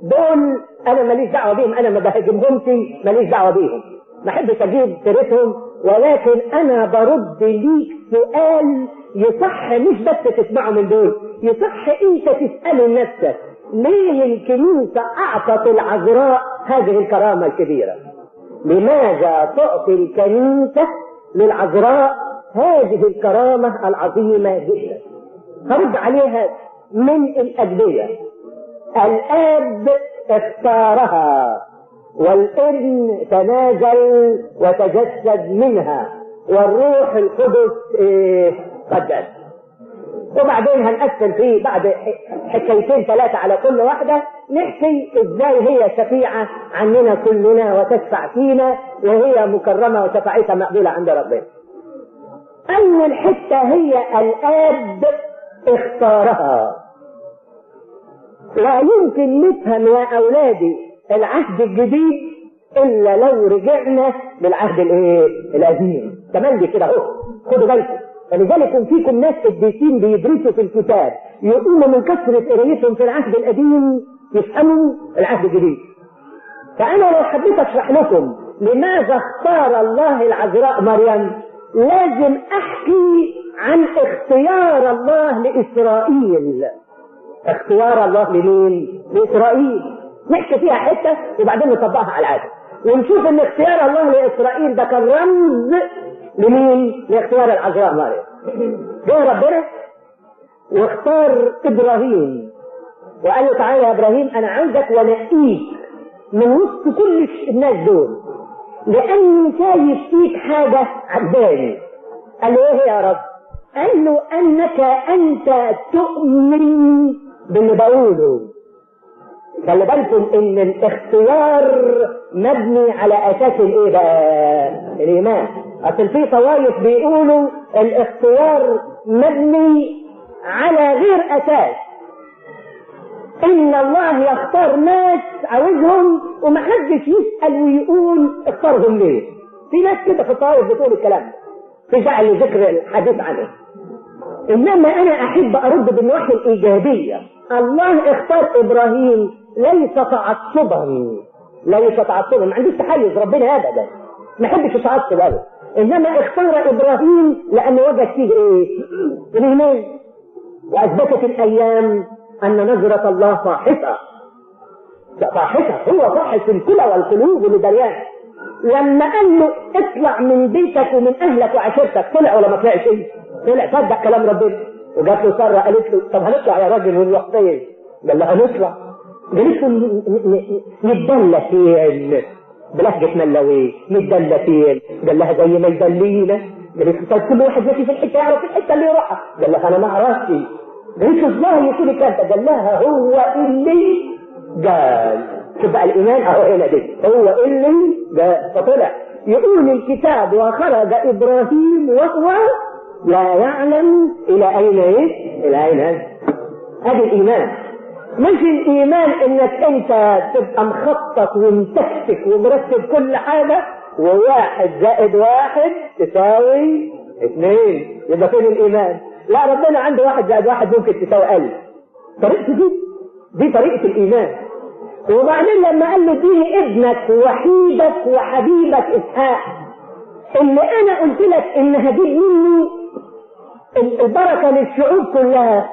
دول انا ماليش دعوه بيهم انا ما بهاجمهمش ماليش دعوه بيهم ما احبش اجيب سيرتهم ولكن انا برد ليك سؤال يصح مش بس تسمعه من دول يصح انت تساله لنفسك ليه الكنيسه اعطت العذراء هذه الكرامه الكبيره لماذا تعطي الكنيسه للعذراء هذه الكرامه العظيمه جدا هرد عليها من الادويه الاب اختارها والابن تنازل وتجسد منها والروح القدس إيه قدس وبعدين هنقسم فيه بعد حكايتين ثلاثة على كل واحدة نحكي ازاي هي شفيعة عننا كلنا وتشفع فينا وهي مكرمة وشفاعتها مقبولة عند ربنا. أول حتة هي الآب اختارها. لا يمكن نفهم يا أولادي العهد الجديد إلا لو رجعنا للعهد الإيه؟ القديم. تملي كده أهو خدوا بالكم. فلذلك فيكم ناس قديسين بيدرسوا في الكتاب يقوموا من كثرة قرايتهم في العهد القديم يفهموا العهد الجديد. فأنا لو حبيت أشرح لكم لماذا اختار الله العذراء مريم لازم أحكي عن اختيار الله لإسرائيل. اختيار الله لمين؟ لإسرائيل. نحكي فيها حتة وبعدين نطبقها على العادة. ونشوف ان اختيار الله لإسرائيل ده كان رمز لمين؟ لاختيار العذراء مريم. جه ربنا واختار ابراهيم وقال له تعالى يا ابراهيم انا عايزك وانقيك من وسط كل الناس دول لاني شايف فيك حاجه عجباني. قال له ايه يا رب؟ قال له انك انت تؤمن باللي بقوله. خلي بالكم ان الاختيار مبني على اساس الايه بقى؟ الايمان. اصل في طوائف بيقولوا الاختيار مبني على غير اساس ان الله يختار ناس عاوزهم ومحدش يسال ويقول اختارهم ليه في ناس كده في الطوائف بتقول الكلام ده في داعي لذكر الحديث عنه انما انا احب ارد بالنواحي الايجابيه الله اختار ابراهيم ليس تعصبا ليس تعصبا ما عندوش تحيز ربنا ابدا ما يحبش يتعصب ابدا انما اختار ابراهيم لانه وجد فيه ايه؟ الايمان واثبتت الايام ان نظرة الله فاحصة فاحصة هو فاحص الكلى والقلوب والدريان لما قال له اطلع من بيتك ومن اهلك وعشيرتك طلع ولا ما طلعش ايه؟ طلع صدق كلام ربنا وجات له ساره قالت له طب هنطلع يا راجل ونروح فين؟ قال لها هنطلع قالت له نتدلى فين؟ بلهجة ملوي نتدلى فين؟ قال لها زي ما يدلينا قالت له طيب كل واحد ماشي في الحته يعرف الحته اللي يروحها قال لها انا ما اعرفش قالت له ازاي يكون الكلام ده؟ قال لها هو اللي قال شوف بقى الايمان اهو هنا دي هو اللي قال فطلع يقول الكتاب وخرج ابراهيم وهو لا يعلم الى اين ايه؟ الى اين هذا؟ ادي الايمان مش الايمان انك انت تبقى مخطط ومتكتك ومرتب كل حاجه وواحد زائد واحد تساوي اثنين يبقى فين الايمان؟ لا ربنا عنده واحد زائد واحد ممكن تساوي ألف طريقته دي دي طريقة الإيمان وبعدين لما قال له اديني ابنك وحيدك وحبيبك إسحاق اللي أنا قلت لك إن هجيب منه البركة للشعوب كلها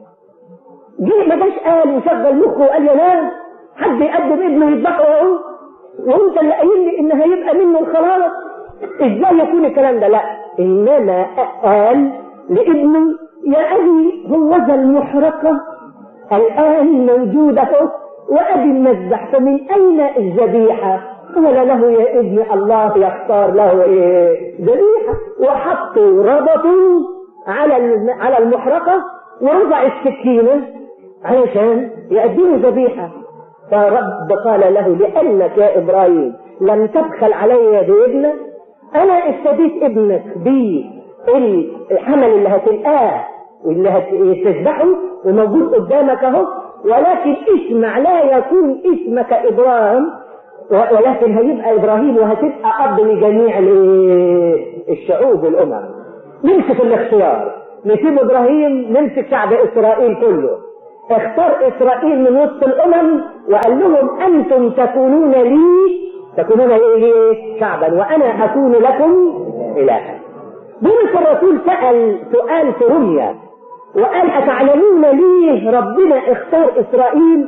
جه ما جاش قال وشغل مخه وقال يا ناس حد يقدم ابنه يذبحه اهو وانت اللي قايل لي ان هيبقى منه الخلاص ازاي يكون الكلام ده لا انما قال لابنه يا ابي هو ذا المحرقه الان موجوده وابي المذبح فمن اين الذبيحه قال له يا ابني الله يختار له ايه ذبيحه وحطوا ربطوا على على المحرقه ووضع السكينه علشان يقدموا ذبيحه فرب قال له لانك يا ابراهيم لم تبخل علي بابنك انا اشتديت ابنك بي الحمل اللي هتلقاه واللي هتذبحه وموجود قدامك اهو ولكن اسمع لا يكون اسمك ابراهيم ولكن هيبقى ابراهيم وهتبقى اب لجميع الشعوب والامم نمسك الاختيار نسيب ابراهيم نمسك شعب اسرائيل كله اختار اسرائيل من وسط الامم وقال لهم انتم تكونون لي تكونون ايه لي شعبا وانا اكون لكم الها بولس الرسول سال سؤال في رمية وقال اتعلمون ليه ربنا اختار اسرائيل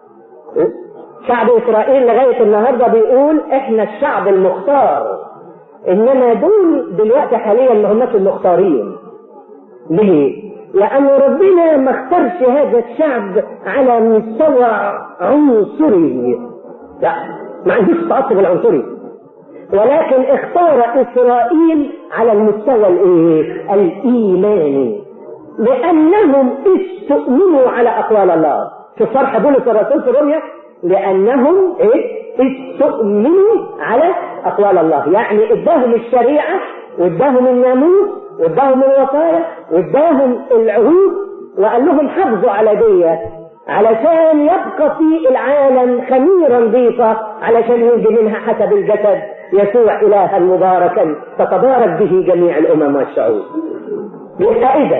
شعب اسرائيل لغايه النهارده بيقول احنا الشعب المختار انما دول دلوقتي حاليا ما هماش المختارين ليه؟ لأن ربنا ما اختارش هذا الشعب على مستوى عنصري لا ما عندوش تعصب العنصري ولكن اختار إسرائيل على المستوى الايه؟ الإيماني لأنهم استؤمنوا على أقوال الله في شرح بولس الرسول في روميا لأنهم إيه؟ استؤمنوا على أقوال الله يعني اداهم الشريعة واداهم الناموس واداهم الوصايا واداهم العهود وقال لهم حافظوا على دي علشان يبقى في العالم خميرا نظيفة علشان ينجي منها حسب الجسد يسوع إلها مباركا تتبارك به جميع الأمم والشعوب يبقى إذا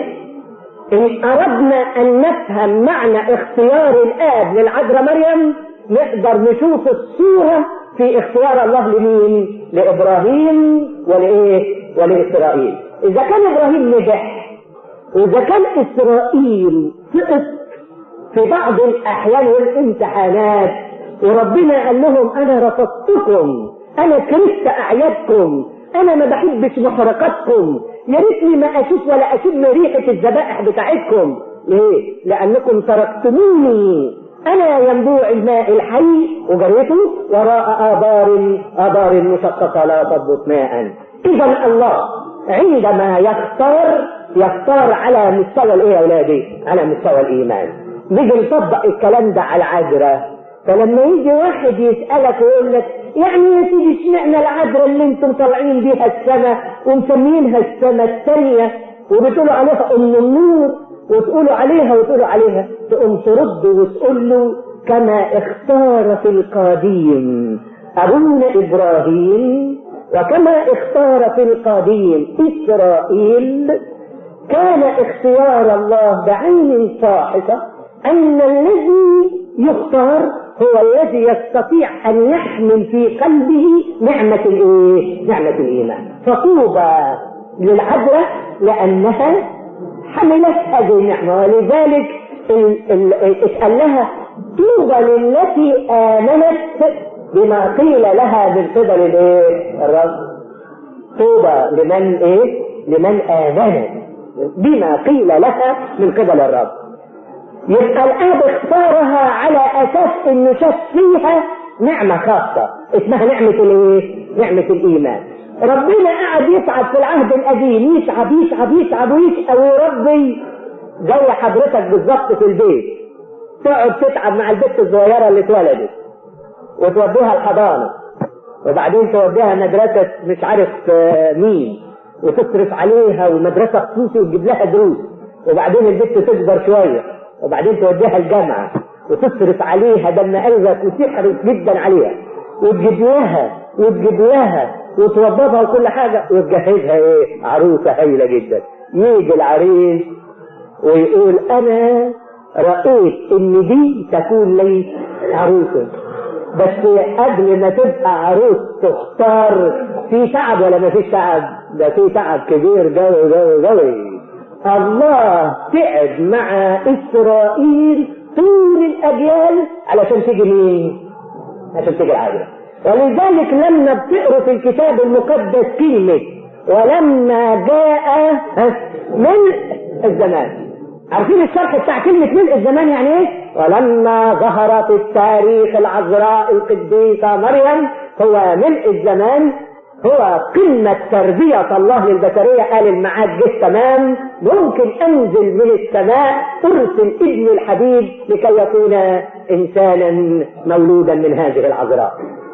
إن أردنا أن نفهم معنى اختيار الآب للعذراء مريم نقدر نشوف الصورة في اختيار الله لمين؟ لإبراهيم ولإيه؟ ولإسرائيل. إذا كان إبراهيم نجح وإذا كان إسرائيل سقط في بعض الأحيان والامتحانات وربنا قال لهم أنا رفضتكم أنا كرهت أعيادكم أنا ما بحبش محرقاتكم يا ريتني ما أشوف ولا أشم ريحة الذبائح بتاعتكم ليه؟ لأنكم تركتموني أنا ينبوع الماء الحي وجريته وراء آبار آبار مشققة لا تضبط ماء إذا الله عندما يختار يختار على مستوى الإيه يا أولادي؟ على مستوى الإيمان نيجي نطبق الكلام ده على العذراء فلما يجي واحد يسألك ويقول لك يعني يا سيدي اشمعنى العذراء اللي انتم طالعين بيها السماء ومسمينها السماء الثانية وبتقولوا عليها أم النور وتقولوا عليها وتقولوا عليها تقوم ترد وتقول له كما اختار في القديم أبونا إبراهيم وكما اختار في القديم إسرائيل كان اختيار الله بعين صاحبة أن الذي يختار هو الذي يستطيع أن يحمل في قلبه نعمة الإيه؟ نعمة الإيمان فطوبى للعذراء لأنها حملت هذه النعمة ولذلك اتقال لها طوبى للتي آمنت بما قيل لها من قبل الايه؟ الرب طوبى لمن ايه؟ لمن آمنت بما قيل لها من قبل الرب يبقى الآب اختارها على أساس إنه شاف فيها نعمة خاصة اسمها نعمة الإيه؟ نعمة الإيمان. ربنا قعد يتعب في العهد القديم يتعب يتعب يتعب ويتعب ويربي زي حضرتك بالظبط في البيت. تقعد تتعب مع البنت الصغيرة اللي اتولدت وتوديها الحضانة وبعدين توديها مدرسة مش عارف مين وتصرف عليها ومدرسة خصوصي وتجيب لها دروس وبعدين البنت تكبر شوية وبعدين توديها الجامعة وتصرف عليها دم قلبك وتحرص جدا عليها وتجيب لها وتجيب لها وتوظفها وكل حاجة وتجهزها ايه عروسة هايلة جدا يجي العريس ويقول انا رأيت ان دي تكون لي عروسة بس قبل ما تبقى عروس تختار في تعب ولا ما فيش تعب ده في تعب كبير جوي جوي جوي الله تعب مع اسرائيل طول الاجيال علشان تيجي مين عشان تيجي العذراء ولذلك لما بتقروا في الكتاب المقدس كلمة ولما جاء ملء الزمان عارفين الشرح بتاع كلمة ملء الزمان يعني ايه؟ ولما ظهرت التاريخ العذراء القديسة مريم هو ملء الزمان هو قمة تربية الله للبشرية قال الميعاد جه تمام ممكن انزل من السماء ارسل ابن الحبيب لكي يكون انسانا مولودا من هذه العذراء.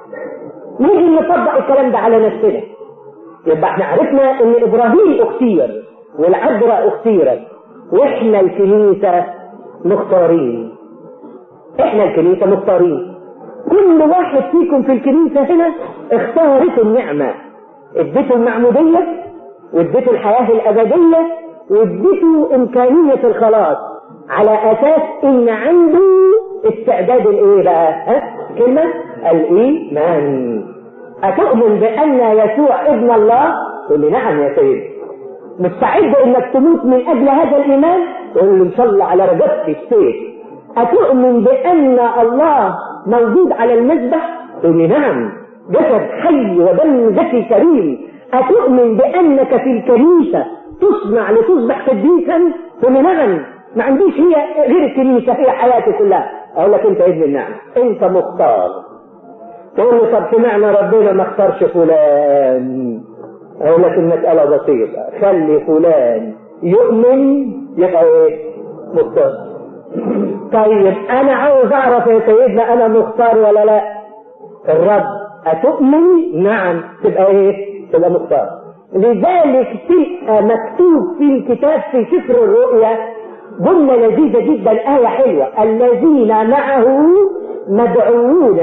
نيجي نطبق الكلام ده على نفسنا. يبقى احنا عرفنا ان ابراهيم اختير والعذراء اختيرت واحنا الكنيسة مختارين. احنا الكنيسة مختارين. كل واحد فيكم في الكنيسة هنا اختارت النعمة اديته المعمودية واديته الحياة الأبدية واديته إمكانية الخلاص على اساس ان عنده استعداد الايه بقى ها كلمة الايمان اتؤمن بان يسوع ابن الله تقول لي نعم يا سيدي مستعد انك تموت من اجل هذا الايمان تقول له ان شاء الله على رجبتي السيف اتؤمن بان الله موجود على المذبح تقول لي نعم جسد حي ودم ذكي كريم أتؤمن بأنك في الكنيسة تصنع لتصبح قديسا؟ تقول لي نعم ما عنديش هي غير الكنيسة هي حياتي كلها أقول لك أنت ابن النعم أنت مختار تقول لي طب سمعنا ربنا ما اختارش فلان أقول لك المسألة بسيطة خلي فلان يؤمن يبقى إيه؟ مختار طيب أنا عاوز أعرف يا سيدنا أنا مختار ولا لا؟ الرب أتؤمن؟ نعم تبقى إيه؟ تبقى مختار لذلك تبقى مكتوب في الكتاب في سفر الرؤيا جملة لذيذة جدا آية حلوة الذين معه مدعوون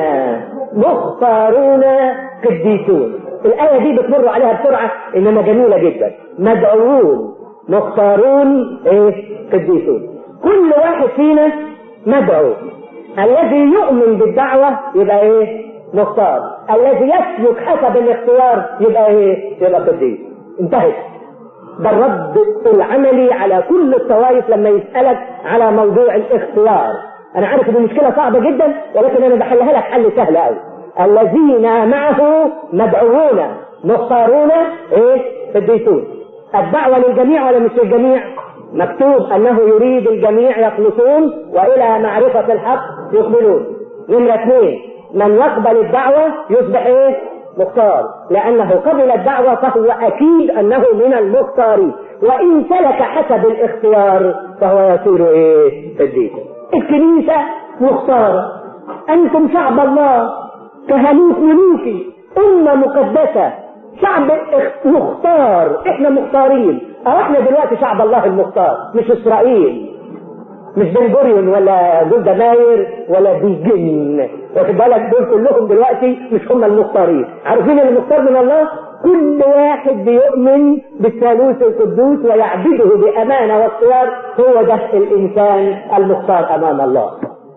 مختارون قديسون الآية دي بتمر عليها بسرعة إنما جميلة جدا مدعوون مختارون إيه قديسون كل واحد فينا مدعو الذي يؤمن بالدعوة يبقى إيه مختار الذي يسلك حسب الاختيار يبقى ايه يبقى قديس انتهت ده الرد العملي على كل الطوائف لما يسألك على موضوع الاختيار انا عارف ان المشكلة صعبة جدا ولكن انا بحلها لك حل سهل قوي الذين معه مدعوون مختارون ايه قديسون الدعوة للجميع ولا مش للجميع مكتوب انه يريد الجميع يخلصون والى معرفة الحق يقبلون نمرة اثنين من يقبل الدعوة يصبح ايه مختار لانه قبل الدعوة فهو اكيد انه من المختارين وان سلك حسب الاختيار فهو يصير ايه قديس الكنيسة مختارة انتم شعب الله كهنوت ملوكي امة مقدسة شعب مختار احنا مختارين او احنا دلوقتي شعب الله المختار مش اسرائيل مش بن جوريون ولا جولدا ماير ولا بيجن واخد بالك دول كلهم دلوقتي مش هم المختارين عارفين المختار من الله كل واحد بيؤمن بالثالوث القدوس ويعبده بامانه واختيار هو ده الانسان المختار امام الله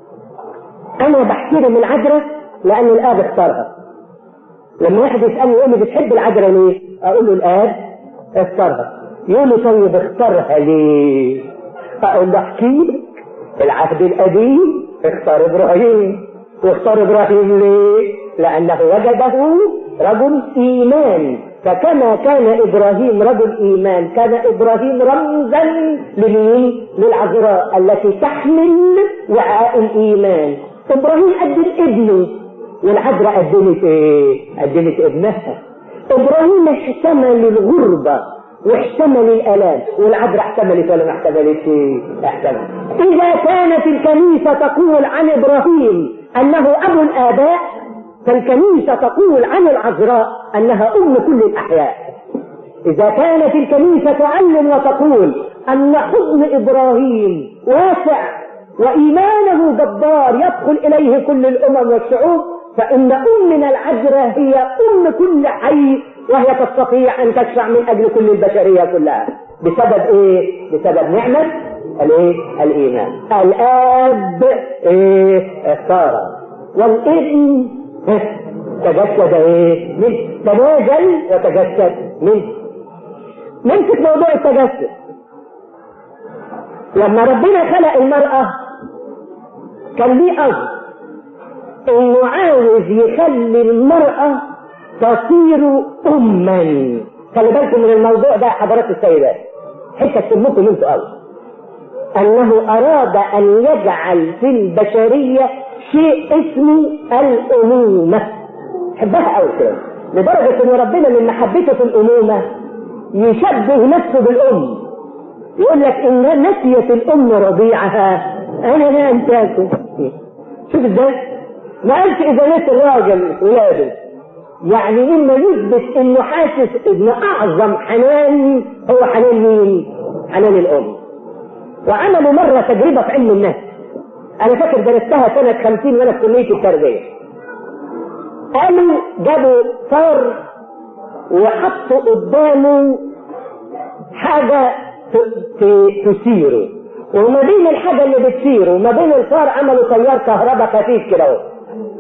انا بحترم العذراء لان الاب اختارها لما واحد يسالني يقول لي بتحب العذراء ليه؟ اقول له الاب اختارها يقول لي طيب اختارها ليه؟ اقول له احكي لك العهد القديم اختار ابراهيم واختار ابراهيم ليه؟ لانه وجده رجل ايمان فكما كان ابراهيم رجل ايمان كان ابراهيم رمزا لمين؟ للعذراء التي تحمل وعاء الايمان ابراهيم قدم ابنه والعذراء قدمت ايه؟ قدمت ابنها ابراهيم احتمل الغربه واحتمل الالام والعذراء احتملت ولا ما احتملتش؟ احتملت اذا كانت الكنيسه تقول عن ابراهيم انه ابو الاباء فالكنيسه تقول عن العذراء انها ام كل الاحياء اذا كانت الكنيسه تعلم وتقول ان حضن ابراهيم واسع وايمانه جبار يدخل اليه كل الامم والشعوب فان امنا العذراء هي ام كل حي وهي تستطيع ان تشفع من اجل كل البشريه كلها بسبب ايه بسبب نعمه الايه الايمان الاب ايه اختار والابن تجسد ايه منه تنازل وتجسد منه نمسك موضوع التجسد لما ربنا خلق المرأة كان ليه قصد انه عاوز يخلي المرأة تصير اما خلي بالكم من الموضوع ده حضرات السيدات حته تهمكم انتوا قوي انه اراد ان يجعل في البشريه شيء اسمه الامومه حبها قوي كده لدرجه ان ربنا من محبته في الامومه يشبه نفسه بالام يقول لك ان نسيت الام رضيعها انا لا انساكم شوف ازاي ما قالش اذا نسي الراجل ولاده يعني اما يثبت انه حاسس ان اعظم حنان هو حنان مين؟ حنان الام. وعملوا مره تجربه في علم النفس. انا فاكر درستها سنه 50 وانا في كليه التربيه. قالوا جابوا صار وحطوا قدامه حاجه تثيره وما بين الحاجة اللي بتطير وما بين الفار عملوا تيار كهرباء خفيف كده اهو